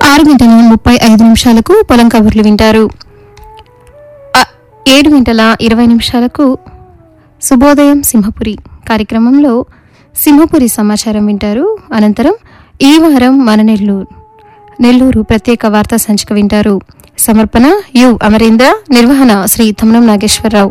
ఆరు గంటల ముప్పై ఐదు నిమిషాలకు పొలం కబుర్లు వింటారు ఆ, ఏడు గంటల ఇరవై నిమిషాలకు శుభోదయం సింహపురి కార్యక్రమంలో సింహపురి సమాచారం వింటారు అనంతరం ఈ వారం మన నెల్లూరు నెల్లూరు ప్రత్యేక వార్తా సంచిక వింటారు సమర్పణ యు అమరేంద్ర నిర్వహణ శ్రీ తమనం నాగేశ్వరరావు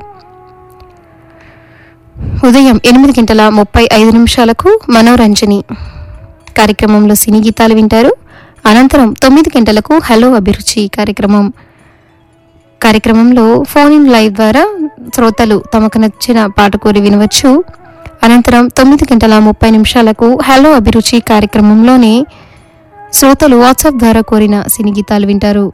ఉదయం ఎనిమిది గంటల ముప్పై ఐదు నిమిషాలకు మనోరంజని కార్యక్రమంలో సినీ గీతాలు వింటారు అనంతరం తొమ్మిది గంటలకు హలో అభిరుచి కార్యక్రమం కార్యక్రమంలో ఫోన్ ఇన్ లైవ్ ద్వారా శ్రోతలు తమకు నచ్చిన పాట కోరి వినవచ్చు అనంతరం తొమ్మిది గంటల ముప్పై నిమిషాలకు హలో అభిరుచి కార్యక్రమంలోనే శ్రోతలు వాట్సాప్ ద్వారా కోరిన సినీ గీతాలు వింటారు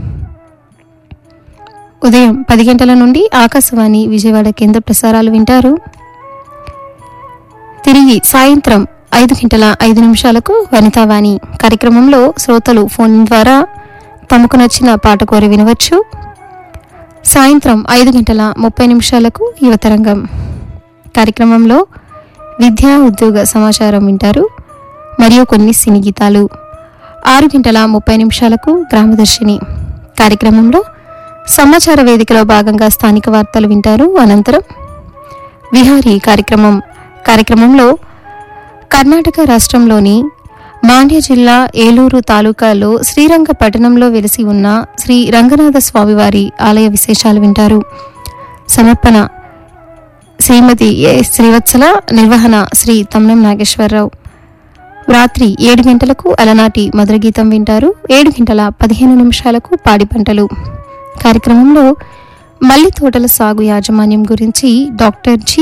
ఉదయం పది గంటల నుండి ఆకాశవాణి విజయవాడ కేంద్ర ప్రసారాలు వింటారు తిరిగి సాయంత్రం ఐదు గంటల ఐదు నిమిషాలకు వనితావాణి కార్యక్రమంలో శ్రోతలు ఫోన్ ద్వారా తమకు నచ్చిన పాట కోరి వినవచ్చు సాయంత్రం ఐదు గంటల ముప్పై నిమిషాలకు యువతరంగం కార్యక్రమంలో విద్యా ఉద్యోగ సమాచారం వింటారు మరియు కొన్ని సినీ గీతాలు ఆరు గంటల ముప్పై నిమిషాలకు గ్రామదర్శిని కార్యక్రమంలో సమాచార వేదికలో భాగంగా స్థానిక వార్తలు వింటారు అనంతరం విహారీ కార్యక్రమం కార్యక్రమంలో కర్ణాటక రాష్ట్రంలోని మాండ్య జిల్లా ఏలూరు తాలూకాలో శ్రీరంగ పట్టణంలో వెలిసి ఉన్న శ్రీ రంగనాథ స్వామివారి ఆలయ విశేషాలు వింటారు సమర్పణ శ్రీమతి ఏ శ్రీవత్సల నిర్వహణ శ్రీ తమ్నం నాగేశ్వరరావు రాత్రి ఏడు గంటలకు అలనాటి మధుర గీతం వింటారు ఏడు గంటల పదిహేను నిమిషాలకు పాడి పంటలు కార్యక్రమంలో మల్లి తోటల సాగు యాజమాన్యం గురించి డాక్టర్ జి